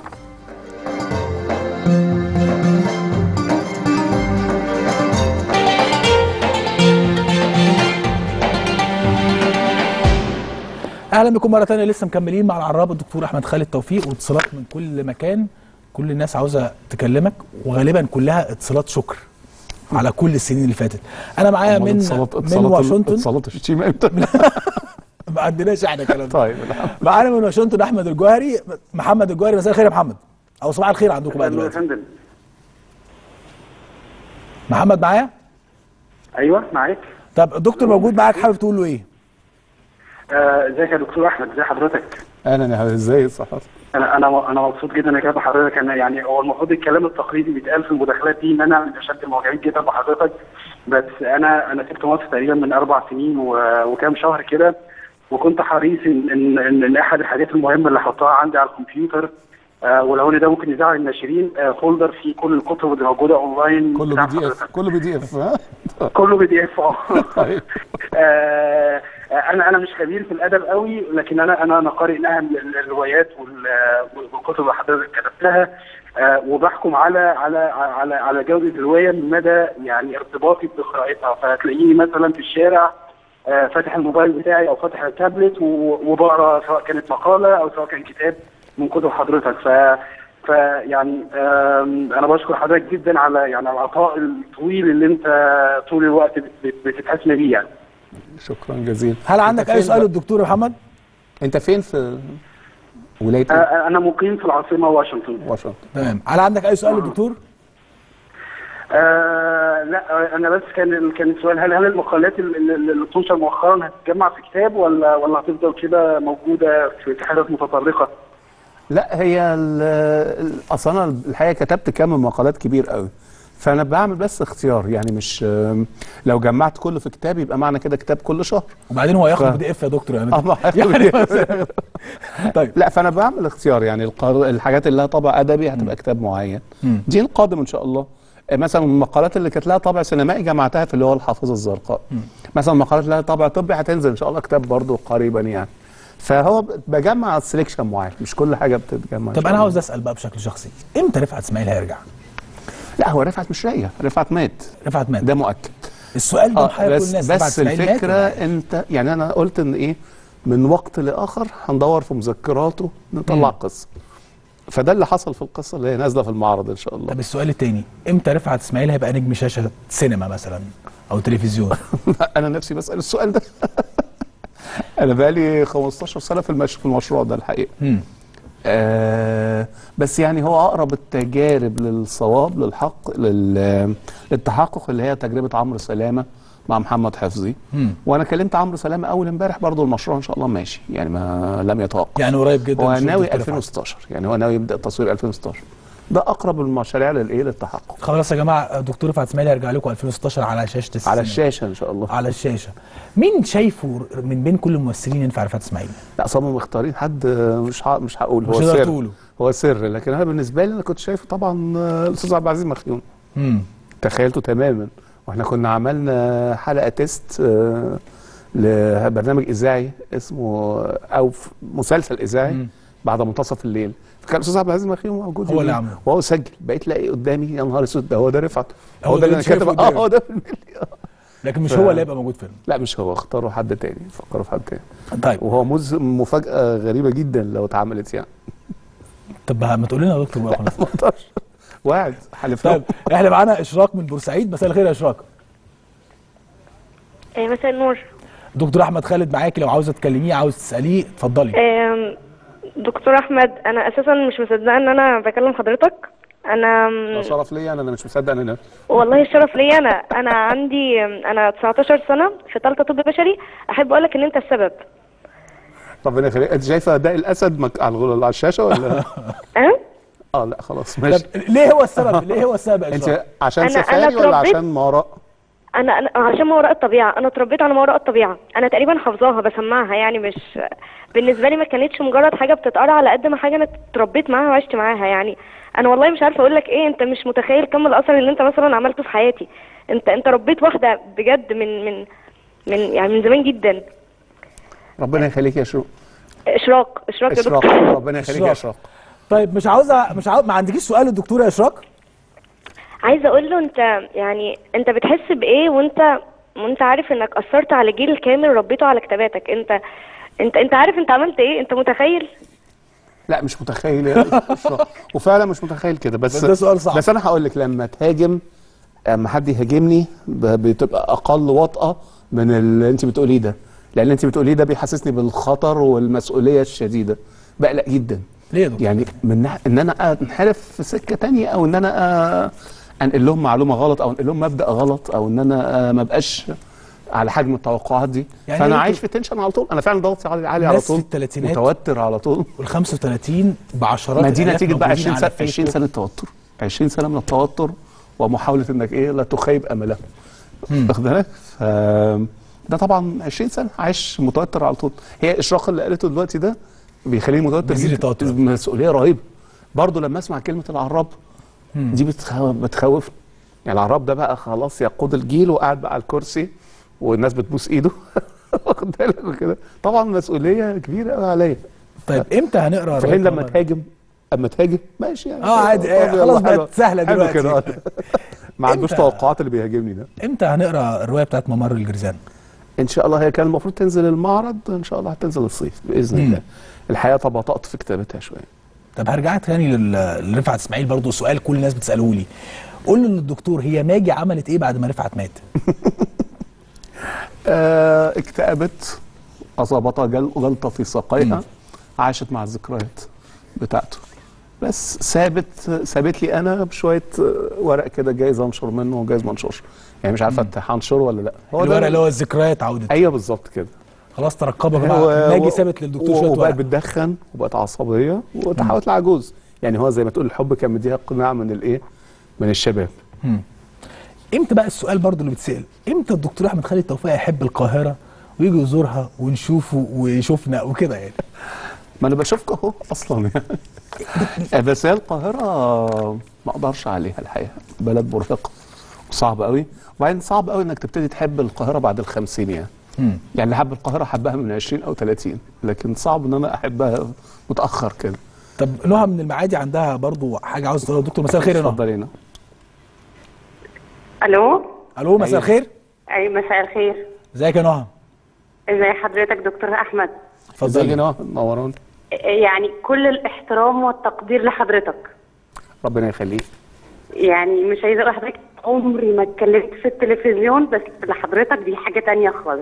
اهلا بكم مره ثانيه لسه مكملين مع العراب الدكتور احمد خالد توفيق واتصالات من كل مكان كل الناس عاوزه تكلمك وغالبا كلها اتصالات شكر على كل السنين اللي فاتت انا معايا أمال من اتصالات- من اتصالات- واشنطن اتصالات الشتيمه امتى؟ ما عندناش احنا الكلام ده طيب الحمد معانا من واشنطن احمد الجوهري محمد الجوهري مساء الخير يا محمد او صباح الخير عندكم بقى يا دلوقتي فندم محمد معايا ايوه معاك طب الدكتور موجود معاك حابب تقول له ايه آه، ازيك يا دكتور احمد ازي حضرتك انا يا حبيبي ازاي صح انا انا انا مبسوط جدا اني كده حضرتك انا يعني هو المفروض الكلام التقليدي بيتقال في المداخلات دي ان انا من اشد المعجبين جدا بحضرتك بس انا انا سبت مصر تقريبا من اربع سنين و- وكام شهر كده وكنت حريص ان ان ان, إن احد الحاجات المهمه اللي احطها عندي على الكمبيوتر آه ولو ان ده ممكن يزعل الناشرين آه فولدر فيه كل الكتب اللي موجوده اونلاين كله بتاع بي دي اف حضرتك. كله بي دي اف ها كله بي دي اف اه طيب. آه، انا انا مش خبير في الادب قوي لكن انا انا انا قارئ نهم ال- الروايات وال- والكتب اللي حضرتك كتبتها آه، وبحكم على على على على جوده الروايه من مدى يعني ارتباطي بقراءتها فهتلاقيني مثلا في الشارع آه، فاتح الموبايل بتاعي او فاتح التابلت و- وبقرا سواء كانت مقاله او سواء كان كتاب من كتب حضرتك ف فيعني آم، انا بشكر حضرتك جدا على يعني على العطاء الطويل اللي انت طول الوقت بت- بت- بتتحسن بيه يعني شكرا جزيلا هل أنت عندك اي فين سؤال بقى؟ للدكتور يا محمد انت فين في ولايه إيه؟ آه، انا مقيم في العاصمه واشنطن واشنطن تمام هل عندك اي سؤال للدكتور آه لا انا بس كان كان السؤال هل هل المقالات اللي اللي بتنشر مؤخرا هتتجمع في كتاب ولا ولا هتفضل كده موجوده في في حاجات متفرقه؟ لا هي ال- ال- اصل انا الحقيقه كتبت كم من مقالات كبير قوي فانا بعمل بس اختيار يعني مش لو جمعت كله في كتاب يبقى معنى كده كتاب كل شهر وبعدين هو هياخد ف- بي دي اف يا دكتور يعني اه ما هياخد يعني PDF. طيب لا فانا بعمل اختيار يعني القار- الحاجات اللي لها طابع ادبي هتبقى كتاب معين مم. دي القادم ان شاء الله آه، مثلا المقالات اللي كانت لها طابع سينمائي جمعتها في اللي هو الحافظه الزرقاء مثلا المقالات اللي لها طابع طبي هتنزل ان شاء الله كتاب برضه قريبا يعني فهو ب- بجمع سelection معين مش كل حاجه بتتجمع إن طب شاء انا الله. عاوز اسال بقى بشكل شخصي امتى رفعت اسماعيل هيرجع لا هو رفعت مش راجع رفعت مات رفعت مات ده مؤكد السؤال ده اه محير كل بس الناس رفعت بس اسماعيل مات الفكره ولا- انت يعني انا قلت ان ايه من وقت لاخر هندور في مذكراته نطلع قصه فده اللي حصل في القصه اللي هي نازله في المعرض ان شاء الله طب السؤال التاني امتى رفعت اسماعيل هيبقى نجم شاشه سينما مثلا او تلفزيون انا نفسي بسال السؤال ده انا بقالي 15 سنه في المش... في المشروع ده الحقيقه مم. آه بس يعني هو اقرب التجارب للصواب للحق لل... للتحقق اللي هي تجربه عمرو سلامه مع محمد حفظي مم. وانا كلمت عمرو سلامه اول امبارح برضو المشروع ان شاء الله ماشي يعني ما لم يتوقف يعني قريب جدا هو نشوف ناوي دكتور رفعت. 2016 يعني هو ناوي يبدا تصوير 2016 ده اقرب المشاريع للايه للتحقق خلاص يا جماعه دكتور رفعت اسماعيل هيرجع لكم 2016 على شاشه السينما على الشاشه ان شاء الله على الشاشه مين شايفه من بين كل الممثلين ينفع رفعت اسماعيل لا اصلا هم مختارين حد مش ه... مش هقول مش هو هتقدر سر تقوله. هو سر لكن انا بالنسبه لي انا كنت شايفه طبعا آه، الاستاذ عبد العزيز مخيون امم تخيلته تماما واحنا كنا عملنا حلقه تيست آه، لبرنامج اذاعي اسمه او ف- مسلسل اذاعي مم. بعد منتصف الليل فكان الاستاذ عبد العزيز مخيون موجود هو اللي يوميها. عمله. وهو سجل بقيت لاقي قدامي يا نهار اسود ده هو ده رفعت هو هو ده ده اللي اللي أنت انا كاتب شايفه اه قدامك. هو ده في الملي آه. لكن مش ف- هو اللي هيبقى موجود فيلم لا مش هو اختاروا حد تاني فكروا في حد تاني طيب وهو مز مفاجاه غريبه جدا لو اتعملت يعني طب ما تقول لنا يا دكتور بقى خلاص. ما اقدرش واحد حلف طيب له احنا معانا اشراق من بورسعيد مساء الخير يا اشراق آه، مساء النور دكتور احمد خالد معاكي لو عاوزه تكلميه عاوز تساليه اتفضلي آم، دكتور احمد انا اساسا مش مصدقه ان انا بكلم حضرتك انا ده شرف ليا انا انا مش مصدق ان انا والله الشرف ليا انا انا عندي انا 19 سنه في ثالثه طب بشري احب اقول لك ان انت السبب ربنا يخليك انت شايفه اداء الاسد مك... على الغل- على الشاشه ولا اه اه لا خلاص طب ماشي ليه هو السبب ليه هو السبب يا اشراق انت عشان أنا- أنا سفاري ولا اتربيت- عشان ما وراء انا انا عشان ما وراء الطبيعه انا اتربيت على ما وراء الطبيعه انا تقريبا حافظاها بسمعها يعني مش بالنسبه لي ما كانتش مجرد حاجه بتتقرا على قد ما حاجه انا اتربيت معاها وعشت معاها يعني انا والله مش عارفه اقول لك ايه انت مش متخيل كم الاثر اللي انت مثلا عملته في حياتي انت انت ربيت واحده بجد من من من يعني من زمان جدا ربنا يخليك يا شو اشراق اشراق يا اشراق دكتور ربنا يخليك يا إشراق. اشراق طيب مش عاوزه مش عاوز ما عندكيش سؤال للدكتور يا اشراق عايزه اقول له انت يعني انت بتحس بايه وانت وانت عارف انك اثرت على جيل كامل ربيته على كتاباتك انت انت انت عارف انت عملت ايه انت متخيل لا مش متخيل يا إشراق. وفعلا مش متخيل كده بس بس ده سؤال صعب. بس انا هقول لك لما تهاجم اما حد يهاجمني ب- بتبقى اقل وطأة من اللي انت بتقوليه ده لان اللي انت بتقوليه ده بيحسسني بالخطر والمسؤوليه الشديده بقلق جدا ليه يا دكتور؟ يعني من ناح- ان انا انحرف في سكه تانية او ان انا آه، انقل لهم معلومه غلط او انقل لهم مبدا غلط او ان انا آه، ما بقاش على حجم التوقعات دي يعني فانا انتوا- عايش في تنشن على طول انا فعلا ضغطي عالي عالي على ناس في طول التلاتينات متوتر على طول وال 35 بعشرات ما دي الآلاف نتيجه بقى موجودين 20 على سنه 20 فيسبوك. سنه توتر 20 سنه من التوتر ومحاوله انك ايه لا تخيب امله واخد بالك ف ده طبعا 20 سنه عايش متوتر على طول هي اشراق اللي قالته دلوقتي ده بيخليني متوتر بيزيد جداً. التوتر. مسؤوليه رهيبه برضه لما اسمع كلمه العراب دي بتخوف بتخوفني يعني العراب ده بقى خلاص يقود الجيل وقاعد بقى على الكرسي والناس بتبوس ايده واخد بالك وكده طبعا مسؤوليه كبيره قوي عليا طيب امتى هنقرا في حين رواية لما عمر؟ تهاجم اما تهاجم ماشي يعني اه عادي آه، يلا خلاص حلو. بقت سهله حلو دلوقتي كده ما عندوش إمتى؟ توقعات اللي بيهاجمني ده امتى هنقرا الروايه بتاعت ممر الجرزان؟ ان شاء الله هي كان المفروض تنزل المعرض ان شاء الله هتنزل الصيف باذن مم. الله الحقيقه تباطأت في كتابتها شويه طب هرجعك تاني لل- لرفعت اسماعيل برضو سؤال كل الناس بتساله لي قول له للدكتور هي ماجي عملت ايه بعد ما رفعت مات؟ آه اكتئبت اصابتها جل- جلطه في ساقيها عاشت مع الذكريات بتاعته بس سابت سابت لي انا بشويه آه، ورق كده جايز انشر منه وجايز ما انشرش يعني مش عارفه هنشره ولا لا هو الورق اللي هو الذكريات عودت ايوه بالظبط كده خلاص ترقبها هو- بقى ماجي و- سابت للدكتور و- شويه وبقت ورق بتدخن وبقت عصبيه وتحولت لعجوز يعني هو زي ما تقول الحب كان مديها قناع من الايه من الشباب امتى بقى السؤال برضو اللي بيتسال امتى الدكتور احمد خالد توفيق يحب القاهره ويجي يزورها ونشوفه ويشوفنا وكده يعني ما انا بشوفك اهو اصلا يعني بس هي القاهره ما اقدرش عليها الحقيقه بلد مرهقه وصعب قوي وبعدين صعب قوي انك تبتدي تحب القاهره بعد الخمسين يعني مم. يعني اللي حب القاهره حبها من 20 او 30 لكن صعب ان انا احبها متاخر كده طب نهى من المعادي عندها برضو حاجه عاوز تقولها دكتور مساء الخير يا نهى اتفضلي هنا الو الو مساء أيوة. الخير اي مساء الخير ازيك يا نهى ازي حضرتك دكتور احمد اتفضلي اتفضلي هنا نوران يعني كل الاحترام والتقدير لحضرتك ربنا يخليك يعني مش عايزه اقول لحضرتك عمري ما اتكلمت في التلفزيون بس لحضرتك دي حاجه تانية خالص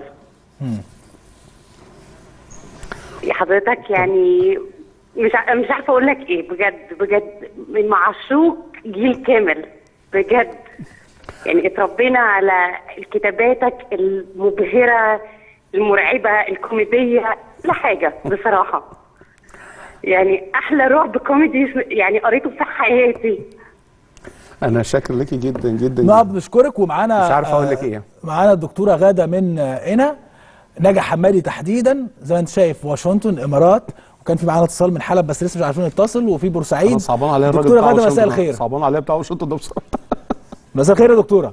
يا حضرتك يعني مش ع- مش عارفه اقول لك ايه بجد بجد من معشوق جيل كامل بجد يعني اتربينا على كتاباتك المبهره المرعبه الكوميديه كل حاجه بصراحه يعني احلى رعب كوميدي يعني قريته في حياتي انا شاكر لك جدا جدا, نهى جداً. بنشكرك ومعانا مش عارف أقول آه، لك إيه. معانا الدكتوره غاده من آه، هنا نجا حمادي تحديدا زي ما انت شايف واشنطن امارات وكان في معانا اتصال من حلب بس لسه مش عارفين نتصل وفي بورسعيد أنا صعبان عليا الراجل دكتوره بتاع غاده مساء واشنطن ده. الخير صعبان عليا بتاع واشنطن ده بصراحه مساء الخير يا دكتوره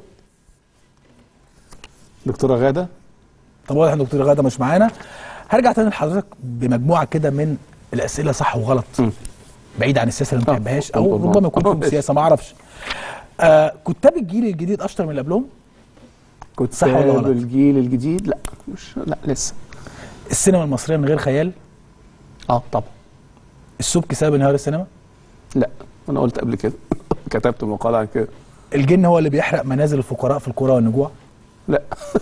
دكتوره غاده طب واضح ان دكتوره غاده مش معانا هرجع تاني لحضرتك بمجموعه كده من الاسئله صح وغلط بعيد عن السياسه اللي ما آه، بتحبهاش او ربما. ربما يكون في سياسه ما اعرفش آه كتاب الجيل الجديد اشطر من اللي قبلهم كنت صح ولا غلط؟ الجيل الجديد لا مش لا لسه السينما المصريه من غير خيال اه طبعا السبك سبب انهيار السينما لا انا قلت قبل كده كتبت مقاله عن كده الجن هو اللي بيحرق منازل الفقراء في القرى والنجوع لا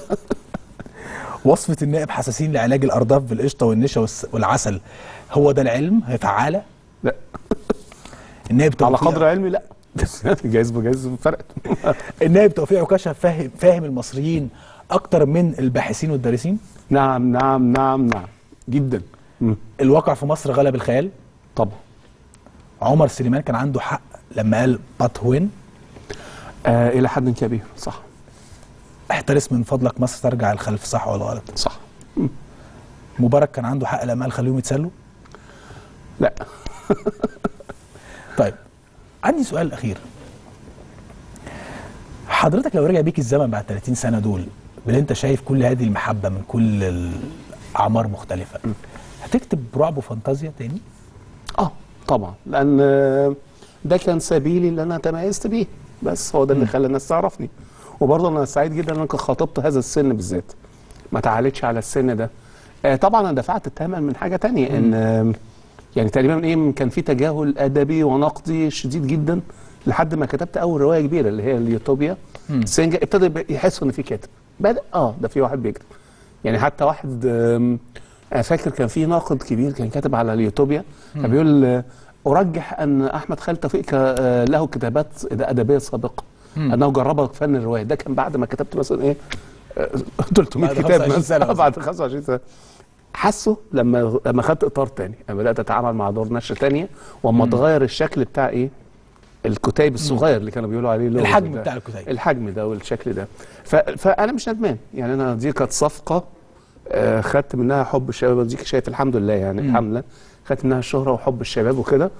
وصفة النائب حساسين لعلاج الأرداف بالقشطة والنشا والس- والعسل هو ده العلم هي فعالة لا النائب على توفيق قدر علمي لا بس جايز بجايز فرقت النائب توفيق عكاشة فاهم فاهم المصريين أكتر من الباحثين والدارسين نعم نعم نعم نعم جدا مم. الواقع في مصر غلب الخيال طبعا عمر سليمان كان عنده حق لما قال باتوين آه الى حد كبير صح احترس من فضلك مصر ترجع الخلف صح ولا غلط صح مبارك كان عنده حق لما قال خليهم يتسلوا لا طيب عندي سؤال اخير حضرتك لو رجع بيك الزمن بعد 30 سنه دول باللي انت شايف كل هذه المحبه من كل الاعمار مختلفه هتكتب رعب وفانتازيا تاني اه طبعا لان آه، ده كان سبيلي اللي انا تميزت بيه بس هو ده اللي خلى الناس تعرفني وبرضه انا سعيد جدا ان انا خاطبت هذا السن بالذات ما تعالتش على السن ده آه طبعا انا دفعت الثمن من حاجه تانية ان آم، يعني تقريبا ايه كان في تجاهل ادبي ونقدي شديد جدا لحد ما كتبت اول روايه كبيره اللي هي اليوتوبيا سنجا ابتدى يبقى يحسوا ان في كاتب بدا اه ده في واحد بيكتب يعني حتى واحد آم، انا فاكر كان في ناقد كبير كان كاتب على اليوتوبيا كان بيقول آه، ارجح ان احمد خالد توفيق ك- آه، له كتابات ادبيه سابقه انه جرب فن الروايه ده كان بعد ما كتبت مثلا ايه آه، 300 بعد كتاب 25 سنة مثلا مثلا. بعد 25 سنه حسوا لما لما خدت اطار تاني انا بدات اتعامل مع دور نشر تانية واما اتغير الشكل بتاع ايه الكتيب الصغير اللي كانوا بيقولوا عليه لغز الحجم ده. بتاع الكتيب. الحجم ده والشكل ده ف... فانا مش ندمان يعني انا دي كانت صفقه آه خدت منها حب الشباب وديك شايف الحمد لله يعني الحمد لله خدت منها الشهره وحب الشباب وكده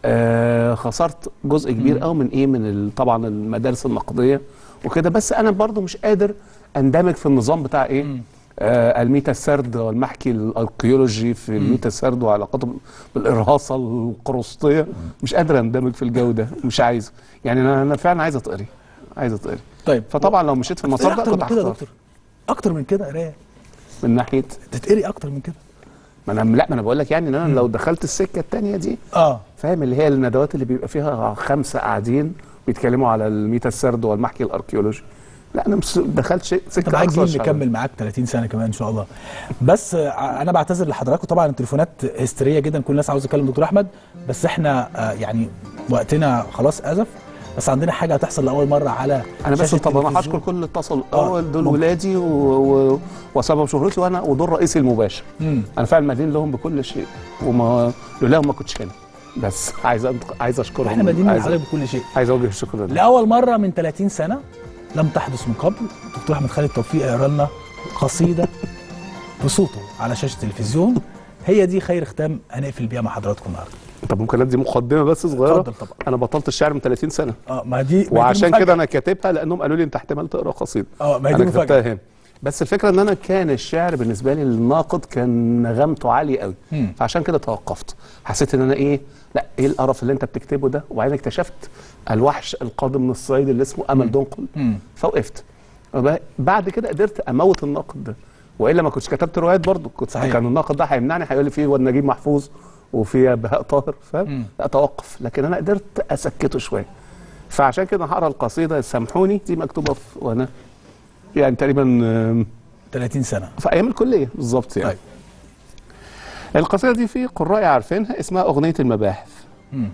آه خسرت جزء كبير قوي من ايه من ال... طبعا المدارس النقديه وكده بس انا برضو مش قادر اندمج في النظام بتاع ايه آه الميتا السرد والمحكي الاركيولوجي في الميتا السرد وعلاقاته بالارهاصه القرسطيه مش قادر اندمج في الجو ده مش عايزه يعني انا انا فعلا عايز اتقري عايز اتقري طيب فطبعا لو مشيت في المسار ده اكتر كنت من كده يا هختار دكتور اكتر من كده قرايه من ناحيه تتقري اكتر من كده ما انا لا ما انا بقول لك يعني ان انا لو دخلت السكه الثانيه دي اه فاهم اللي هي الندوات اللي بيبقى فيها خمسه قاعدين بيتكلموا على الميتا السرد والمحكي الاركيولوجي لا انا مش دخلت شيء انت سكه معاك أقصى جيل شوية. مكمل معاك 30 سنه كمان ان شاء الله بس آه، انا بعتذر لحضراتكم طبعا التليفونات هستيريه جدا كل الناس عاوزه تكلم دكتور احمد بس احنا آه، يعني وقتنا خلاص ازف بس عندنا حاجه هتحصل لاول مره على انا بس شاشة طب انا التلفزيون. هشكر كل اللي اتصل آه، اول دول ممكن. ولادي و... و... وسبب شهرتي وانا ودول رئيسي المباشر مم. انا فعلا مدين لهم بكل شيء وما لولاهم ما كنتش هنا بس عايز أد- عايز اشكرهم احنا مدينين عايز لحضرتك بكل شيء عايز اوجه الشكر لله لاول مره من 30 سنه لم تحدث من قبل دكتور احمد خالد توفيق يقرا لنا قصيده بصوته على شاشه التلفزيون هي دي خير ختام هنقفل بيها مع حضراتكم النهارده طب ممكن ادي مقدمه بس صغيره اتفضل طبعا. انا بطلت الشعر من 30 سنه اه ما دي ما دي وعشان مفاجأة. كده انا كاتبها لانهم قالوا لي انت احتمال تقرا قصيده اه ما هي دي انا مفاجأة. كتبتها هنا بس الفكره ان انا كان الشعر بالنسبه لي الناقد كان نغمته عاليه قوي مم. فعشان كده توقفت حسيت ان انا ايه لا ايه القرف اللي انت بتكتبه ده وبعدين اكتشفت الوحش القادم من الصعيد اللي اسمه امل دنقل مم. فوقفت وب- بعد كده قدرت اموت الناقد ده والا ما كنتش كتبت روايات برضه كنت صحيح. كان الناقد ده هيمنعني هيقول لي في واد نجيب محفوظ وفي بهاء طاهر فاهم لا توقف لكن انا قدرت اسكته شويه فعشان كده هقرا القصيده سامحوني دي مكتوبه في وانا يعني تقريبا آم، 30 سنه في ايام الكليه بالظبط يعني طيب. القصيده دي في قراء عارفينها اسمها اغنيه المباحث مم.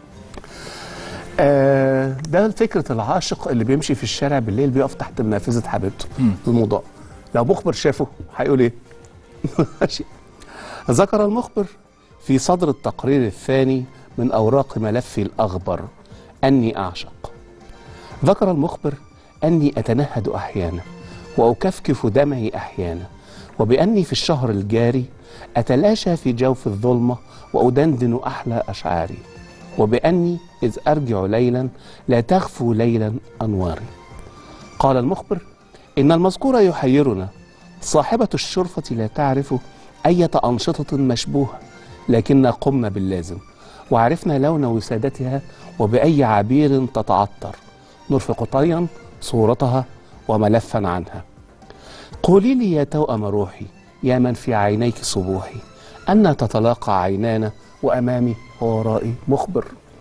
آه ده فكره العاشق اللي بيمشي في الشارع بالليل بيقف تحت نافذه حبيبته مم. الموضوع لو مخبر شافه هيقول ايه ماشي ذكر المخبر في صدر التقرير الثاني من اوراق ملفي الاخبر اني اعشق ذكر المخبر اني اتنهد احيانا واكفكف دمعي احيانا وباني في الشهر الجاري اتلاشى في جوف الظلمه وادندن احلى اشعاري وباني اذ ارجع ليلا لا تغفو ليلا انواري قال المخبر إن المذكور يحيرنا صاحبة الشرفة لا تعرف أية أنشطة مشبوهة لكننا قمنا باللازم وعرفنا لون وسادتها وبأي عبير تتعطر نرفق طيا صورتها وملفا عنها قولي لي يا توأم روحي يا من في عينيك صبوحي أن تتلاقى عينانا وأمامي وورائي مخبر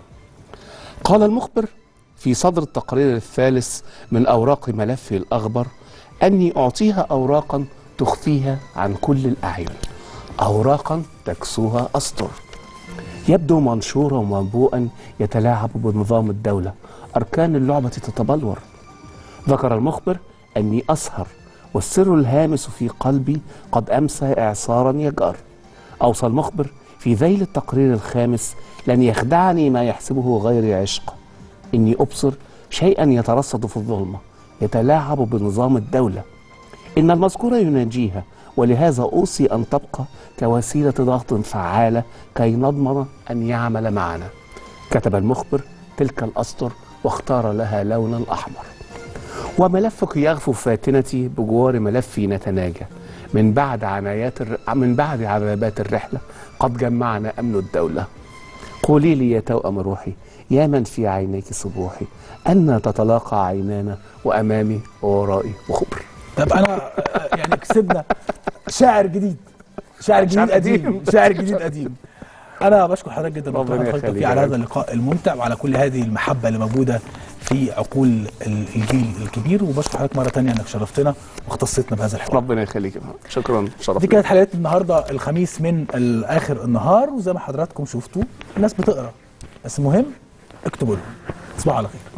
قال المخبر في صدر التقرير الثالث من أوراق ملفي الأخبر أني أعطيها أوراقا تخفيها عن كل الأعين أوراقا تكسوها أسطر يبدو منشورا ومنبوءا يتلاعب بنظام الدولة أركان اللعبة تتبلور ذكر المخبر أني أسهر والسر الهامس في قلبي قد أمسى إعصارا يجار أوصى المخبر في ذيل التقرير الخامس لن يخدعني ما يحسبه غيري عشق إني أبصر شيئا يترصد في الظلمة يتلاعب بنظام الدولة إن المذكور يناجيها ولهذا أوصي أن تبقى كوسيلة ضغط فعالة كي نضمن أن يعمل معنا كتب المخبر تلك الأسطر واختار لها لونا أحمر وملفك يغفو فاتنتي بجوار ملفي نتناجى من بعد عنايات الر... من بعد عذابات الرحلة قد جمعنا أمن الدولة قولي لي يا توأم روحي يا من في عينيك صبوحي أن تتلاقى عينانا وأمامي وورائي مخبر طب انا آه، يعني كسبنا شاعر جديد شاعر جديد شاعر قديم قديم. شاعر جديد قديم انا بشكر حضرتك جدا دكتور ربنا احمد خالد يخليك توفيق يا على رب. هذا اللقاء الممتع وعلى كل هذه المحبه اللي موجوده في عقول ال- الجيل الكبير وبشكر حضرتك مره ثانيه انك شرفتنا واختصيتنا بهذا الحوار ربنا يخليك يا فندم. شكرا دي شرف كانت حلقتنا النهارده الخميس من ال- اخر النهار وزي ما حضراتكم شفتوا الناس بتقرا بس المهم اكتبوا لهم تصبحوا على خير